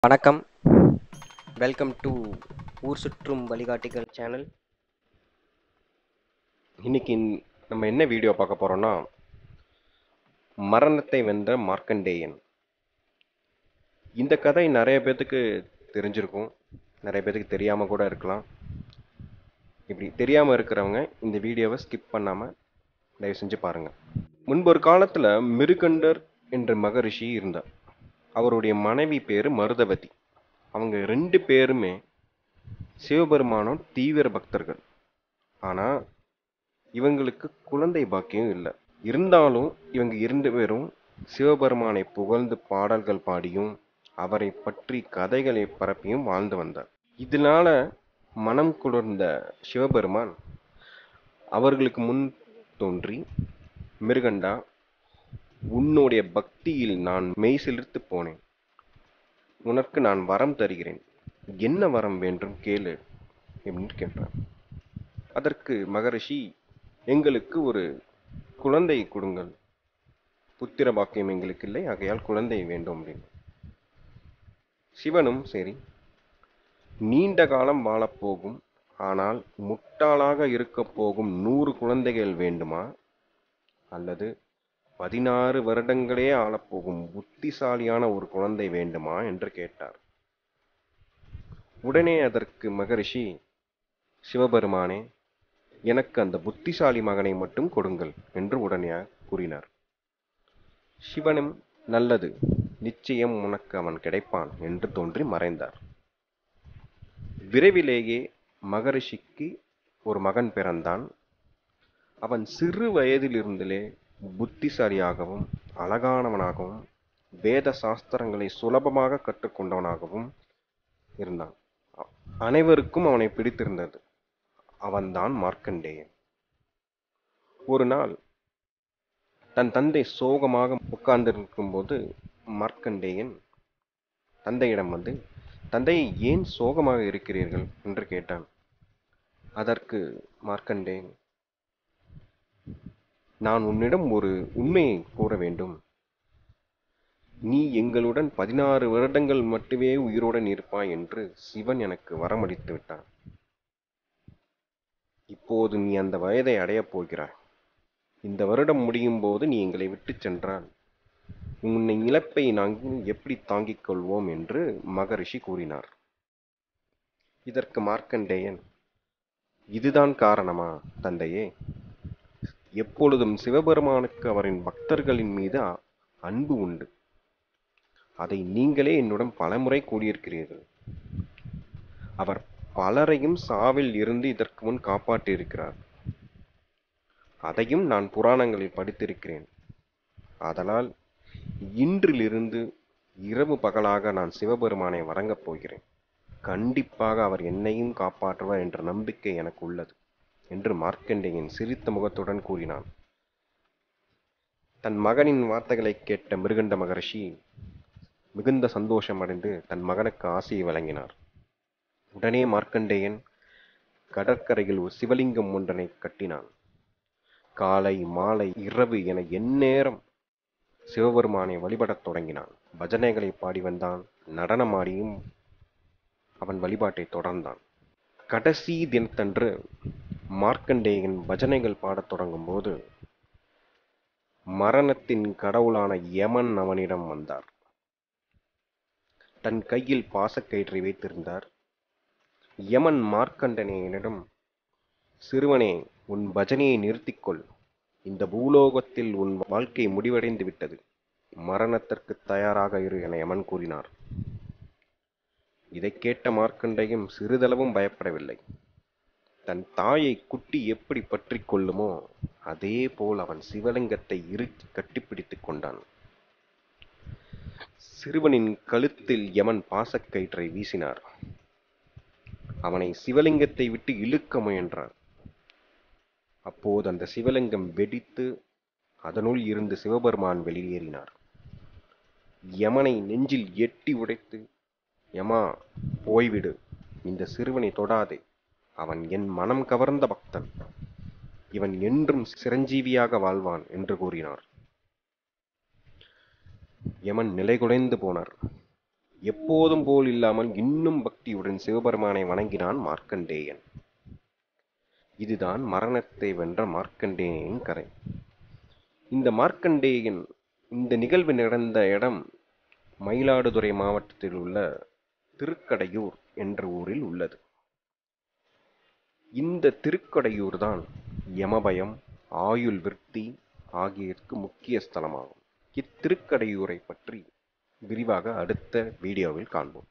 வணக்கம் welcome to ஊர் சுற்றும் வழிகாட்டிகள் சேனல் இன்னைக்கு நம்ம என்ன வீடியோ பார்க்க போறோம்னா மரணத்தை வென்ற மார்க்கண்டேயன் இந்த கதை நிறைய பேர்த்துக்கு தெரிஞ்சிருக்கும் நிறைய பேர்த்துக்கு தெரியாம கூட இருக்கலாம் இப்படி தெரியாம இருக்கிறவங்க இந்த வீடியோவை ஸ்கிப் பண்ணாம தயவு செஞ்சு பாருங்க முன்பு ஒரு காலத்துல மிருகண்டர் என்ற மகரிஷி இருந்தார் அவருடைய மனைவி பேரு மருதவதி அவங்க ரெண்டு பேருமே சிவபெருமானோட தீவிர பக்தர்கள் ஆனா இவங்களுக்கு குழந்தை பாக்கியம் இல்லை இருந்தாலும் இவங்க இரண்டு பேரும் சிவபெருமானை புகழ்ந்து பாடல்கள் பாடியும் அவரை பற்றி கதைகளை பரப்பியும் வாழ்ந்து வந்தார் இதனால மனம் குளிர்ந்த சிவபெருமான் அவர்களுக்கு முன் தோன்றி மிருகண்டா உன்னுடைய பக்தியில் நான் மெய் சிலிர்த்து போனேன் உனக்கு நான் வரம் தருகிறேன் என்ன வரம் வேண்டும் கேளு அப்படின்னு கேட்டார் அதற்கு மகரிஷி எங்களுக்கு ஒரு குழந்தை கொடுங்கள் புத்திர பாக்கியம் எங்களுக்கு இல்லை ஆகையால் குழந்தை வேண்டும் அப்படின்னு சிவனும் சரி நீண்ட காலம் வாழப்போகும் ஆனால் முட்டாளாக இருக்கப் போகும் நூறு குழந்தைகள் வேண்டுமா அல்லது பதினாறு வருடங்களே ஆளப்போகும் புத்திசாலியான ஒரு குழந்தை வேண்டுமா என்று கேட்டார் உடனே அதற்கு மகரிஷி சிவபெருமானே எனக்கு அந்த புத்திசாலி மகனை மட்டும் கொடுங்கள் என்று உடனே கூறினார் சிவனும் நல்லது நிச்சயம் உனக்கு அவன் கிடைப்பான் என்று தோன்றி மறைந்தார் விரைவிலேயே மகரிஷிக்கு ஒரு மகன் பிறந்தான் அவன் சிறு வயதிலிருந்திலே புத்திசாலியாகவும் அழகானவனாகவும் வேத சாஸ்திரங்களை சுலபமாக கற்றுக்கொண்டவனாகவும் இருந்தான் அனைவருக்கும் அவனை பிடித்திருந்தது அவன்தான் மார்க்கண்டேயன் ஒரு நாள் தன் தந்தை சோகமாக உட்கார்ந்திருக்கும் போது மார்க்கண்டேயன் தந்தையிடம் வந்து தந்தை ஏன் சோகமாக இருக்கிறீர்கள் என்று கேட்டான் அதற்கு மார்க்கண்டேயன் நான் உன்னிடம் ஒரு உண்மையை கூற வேண்டும் நீ எங்களுடன் பதினாறு வருடங்கள் மட்டுமே உயிருடன் இருப்பாய் என்று சிவன் எனக்கு வரமளித்து விட்டான் இப்போது நீ அந்த வயதை அடையப் போகிறாய் இந்த வருடம் முடியும் போது நீ எங்களை விட்டுச் சென்றால் உன்னை இழப்பை நாங்கள் எப்படி தாங்கிக் கொள்வோம் என்று மகரிஷி கூறினார் இதற்கு மார்க்கண்டேயன் இதுதான் காரணமா தந்தையே எப்பொழுதும் சிவபெருமானுக்கு அவரின் பக்தர்களின் மீது அன்பு உண்டு அதை நீங்களே என்னுடன் பலமுறை கூறியிருக்கிறீர்கள் அவர் பலரையும் சாவில் இருந்து இதற்கு முன் காப்பாற்றியிருக்கிறார் அதையும் நான் புராணங்களில் படித்திருக்கிறேன் அதனால் இன்றிலிருந்து இரவு பகலாக நான் சிவபெருமானை வணங்கப் போகிறேன் கண்டிப்பாக அவர் என்னையும் காப்பாற்றுவார் என்ற நம்பிக்கை எனக்கு உள்ளது என்று மார்க்கண்டேயன் சிரித்த முகத்துடன் கூறினான் தன் மகனின் வார்த்தைகளை கேட்ட மிருகண்ட மகரிஷி மிகுந்த சந்தோஷம் அடைந்து தன் மகனுக்கு ஆசையை வழங்கினார் உடனே மார்க்கண்டேயன் கடற்கரையில் ஒரு சிவலிங்கம் ஒன்றனை கட்டினான் காலை மாலை இரவு என எந்நேரம் சிவபெருமானை வழிபடத் தொடங்கினான் பஜனைகளை பாடி வந்தான் நடனமாடியும் அவன் வழிபாட்டை தொடர்ந்தான் கடைசி தினத்தன்று மார்க்கண்டேயன் பஜனைகள் பாடத் தொடங்கும் போது மரணத்தின் கடவுளான யமன் அவனிடம் வந்தார் தன் கையில் பாசக்கயிற்றை வைத்திருந்தார் யமன் மார்க்கண்டனேயனிடம் சிறுவனே உன் பஜனையை நிறுத்திக்கொள் இந்த பூலோகத்தில் உன் வாழ்க்கை முடிவடைந்து விட்டது மரணத்திற்கு தயாராக இரு என யமன் கூறினார் இதை கேட்ட மார்க்கண்டையும் சிறிதளவும் பயப்படவில்லை தன் தாயை குட்டி எப்படி பற்றி கொள்ளுமோ அதே போல் அவன் சிவலிங்கத்தை இறுக்கி கட்டிப்பிடித்துக் கொண்டான் சிறுவனின் கழுத்தில் யமன் பாசக்கயிற்றை வீசினார் அவனை சிவலிங்கத்தை விட்டு இழுக்க முயன்றார் அப்போது அந்த சிவலிங்கம் வெடித்து அதனுள் இருந்து சிவபெருமான் வெளியேறினார் யமனை நெஞ்சில் எட்டி உடைத்து யமா போய்விடு இந்த சிறுவனை தொடாதே அவன் என் மனம் கவர்ந்த பக்தன் இவன் என்றும் சிரஞ்சீவியாக வாழ்வான் என்று கூறினார் யமன் நிலைகுலைந்து போனார் எப்போதும் போல் இல்லாமல் இன்னும் பக்தியுடன் சிவபெருமானை வணங்கினான் மார்க்கண்டேயன் இதுதான் மரணத்தை வென்ற மார்க்கண்டேயனின் கதை இந்த மார்க்கண்டேயன் இந்த நிகழ்வு நடந்த இடம் மயிலாடுதுறை மாவட்டத்தில் உள்ள திருக்கடையூர் என்ற ஊரில் உள்ளது இந்த திருக்கடையூர் தான் யமபயம் ஆயுள் விருத்தி ஆகியதற்கு முக்கிய ஸ்தலமாகும் இத்திருக்கடையூரை பற்றி விரிவாக அடுத்த வீடியோவில் காண்போம்